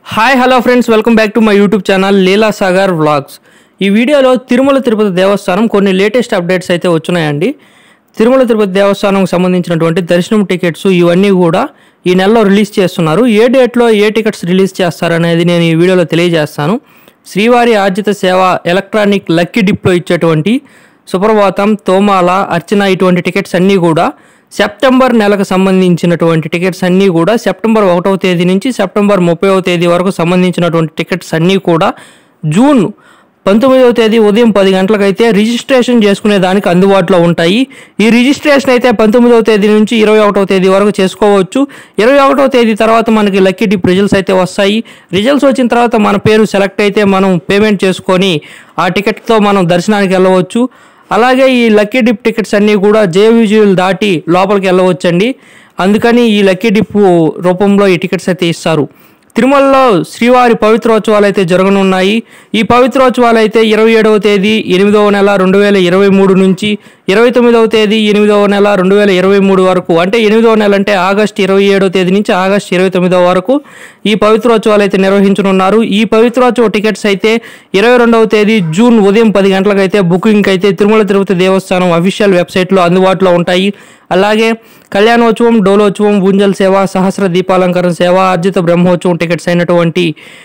hi hello friends welcome back to my YouTube channel Leela Sagar vlogs ఈ వీడియోలో తిరుమల తిరుపతి దేవస్థానం కొన్ని లేటెస్ట్ అప్డేట్స్ అయితే వచ్చున్నాయండి తిరుమల తిరుపతి దేవస్థానంకి సంబంధించినటువంటి దర్శనం టికెట్స్ ఇవన్నీ కూడా ఈ నెలలో రిలీజ్ చేస్తున్నారు ఏ డేట్లో ఏ టికెట్స్ రిలీజ్ చేస్తారనేది నేను ఈ వీడియోలో తెలియజేస్తాను శ్రీవారి ఆర్జిత సేవ ఎలక్ట్రానిక్ లక్కీ డిప్లో ఇచ్చేటువంటి సుప్రభాతం తోమాల అర్చన ఇటువంటి టికెట్స్ అన్నీ కూడా సెప్టెంబర్ నెలకు సంబంధించినటువంటి టికెట్స్ అన్నీ కూడా సెప్టెంబర్ ఒకటవ తేదీ నుంచి సెప్టెంబర్ ముప్పైవ తేదీ వరకు సంబంధించినటువంటి టికెట్స్ అన్నీ కూడా జూన్ పంతొమ్మిదవ తేదీ ఉదయం పది గంటలకైతే రిజిస్ట్రేషన్ చేసుకునే దానికి అందుబాటులో ఉంటాయి ఈ రిజిస్ట్రేషన్ అయితే పంతొమ్మిదవ తేదీ నుంచి ఇరవై ఒకటవ తేదీ వరకు చేసుకోవచ్చు ఇరవై ఒకటవ తేదీ తర్వాత మనకి లక్కీ డిప్ రిజల్ట్స్ అయితే వస్తాయి రిజల్ట్స్ వచ్చిన తర్వాత మన పేరు సెలెక్ట్ అయితే మనం పేమెంట్ చేసుకొని ఆ టికెట్తో మనం దర్శనానికి వెళ్ళవచ్చు అలాగే ఈ లక్కీ డిప్ టికెట్స్ అన్నీ కూడా జే విజువల్ దాటి లోపలికి వెళ్ళవచ్చండి అందుకని ఈ లక్కీ డిప్ రూపంలో ఈ టికెట్స్ అయితే ఇస్తారు తిరుమలలో శ్రీవారి పవిత్రోత్సవాలు అయితే జరగనున్నాయి ఈ పవిత్రోత్సవాలు అయితే ఇరవై ఏడవ తేదీ ఎనిమిదవ నెల రెండు వేల ఇరవై మూడు నుంచి ఇరవై తొమ్మిదవ తేదీ ఎనిమిదవ నెల రెండు వేల ఇరవై మూడు వరకు అంటే ఎనిమిదవ నెల అంటే ఆగస్ట్ ఇరవై ఏడవ తేదీ నుంచి ఆగస్ట్ ఇరవై తొమ్మిదవ వరకు ఈ పవిత్రోత్సవాలు అయితే నిర్వహించనున్నారు ఈ పవిత్రోత్సవ టికెట్స్ అయితే ఇరవై రెండవ తేదీ జూన్ ఉదయం పది గంటలకైతే బుకింగ్ అయితే తిరుమల తిరుపతి దేవస్థానం అఫీషియల్ వెబ్సైట్లో అందుబాటులో ఉంటాయి అలాగే కళ్యాణోత్సవం డోలోత్సవం ఊంజల్ సేవ సహస్ర దీపాలంకరణ సేవ అర్జిత బ్రహ్మోత్సవం టికెట్స్ అయినటువంటి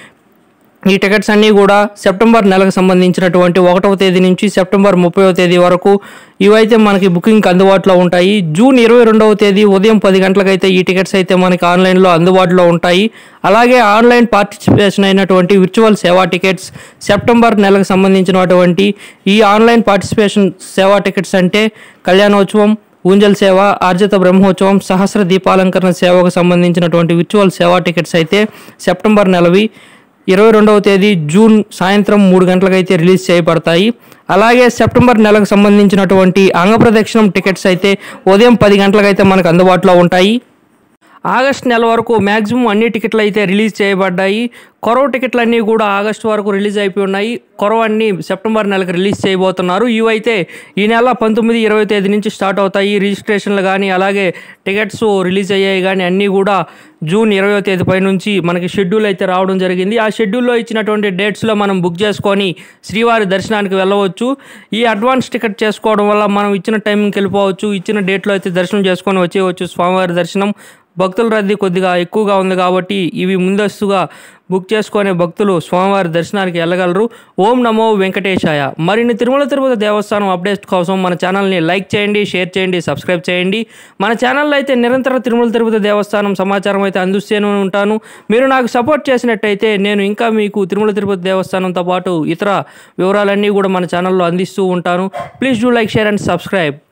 ఈ టికెట్స్ అన్నీ కూడా సెప్టెంబర్ నెలకు సంబంధించినటువంటి ఒకటవ తేదీ నుంచి సెప్టెంబర్ ముప్పైవ తేదీ వరకు ఇవైతే మనకి బుకింగ్ అందుబాటులో ఉంటాయి జూన్ ఇరవై రెండవ తేదీ ఉదయం పది గంటలకైతే ఈ టికెట్స్ అయితే మనకి ఆన్లైన్లో అందుబాటులో ఉంటాయి అలాగే ఆన్లైన్ పార్టిసిపేషన్ అయినటువంటి విర్చువల్ సేవా టికెట్స్ సెప్టెంబర్ నెలకు సంబంధించినటువంటి ఈ ఆన్లైన్ పార్టిసిపేషన్ సేవా టికెట్స్ అంటే కళ్యాణోత్సవం ఊంజల్ సేవ ఆర్జిత బ్రహ్మోత్సవం సహస్ర దీపాలంకరణ సేవకు సంబంధించినటువంటి విర్చువల్ సేవా టికెట్స్ అయితే సెప్టెంబర్ నెలవి ఇరవై రెండవ తేదీ జూన్ సాయంత్రం మూడు గంటలకైతే రిలీజ్ చేయబడతాయి అలాగే సెప్టెంబర్ నెలకు సంబంధించినటువంటి అంగప్రదక్షిణం టికెట్స్ అయితే ఉదయం పది గంటలకైతే మనకు అందుబాటులో ఉంటాయి ఆగస్ట్ నెల వరకు మ్యాక్సిమం అన్ని టికెట్లు అయితే రిలీజ్ చేయబడ్డాయి కొరవ టికెట్లు అన్నీ కూడా ఆగస్ట్ వరకు రిలీజ్ అయిపోయి ఉన్నాయి కొరవ అన్ని సెప్టెంబర్ నెలకు రిలీజ్ చేయబోతున్నారు ఇవైతే ఈ నెల పంతొమ్మిది ఇరవై తేదీ నుంచి స్టార్ట్ అవుతాయి రిజిస్ట్రేషన్లు కానీ అలాగే టికెట్స్ రిలీజ్ అయ్యాయి కానీ అన్నీ కూడా జూన్ ఇరవై తేదీ పై నుంచి మనకి షెడ్యూల్ అయితే రావడం జరిగింది ఆ షెడ్యూల్లో ఇచ్చినటువంటి డేట్స్లో మనం బుక్ చేసుకొని శ్రీవారి దర్శనానికి వెళ్ళవచ్చు ఈ అడ్వాన్స్ టికెట్ చేసుకోవడం వల్ల మనం ఇచ్చిన టైంకి వెళ్ళిపోవచ్చు ఇచ్చిన డేట్లో అయితే దర్శనం చేసుకొని వచ్చేయవచ్చు స్వామివారి దర్శనం భక్తుల రద్దీ కొద్దిగా ఎక్కువగా ఉంది కాబట్టి ఇవి ముందస్తుగా బుక్ చేసుకునే భక్తులు స్వామివారి దర్శనానికి వెళ్ళగలరు ఓం నమో వెంకటేశాయ మరిన్ని తిరుమల తిరుపతి దేవస్థానం అప్డేట్స్ కోసం మన ఛానల్ని లైక్ చేయండి షేర్ చేయండి సబ్స్క్రైబ్ చేయండి మన ఛానల్లో అయితే నిరంతరం తిరుమల తిరుపతి దేవస్థానం సమాచారం అయితే అందిస్తూనే ఉంటాను మీరు నాకు సపోర్ట్ చేసినట్టయితే నేను ఇంకా మీకు తిరుమల తిరుపతి దేవస్థానంతో పాటు ఇతర వివరాలన్నీ కూడా మన ఛానల్లో అందిస్తూ ఉంటాను please do like share and subscribe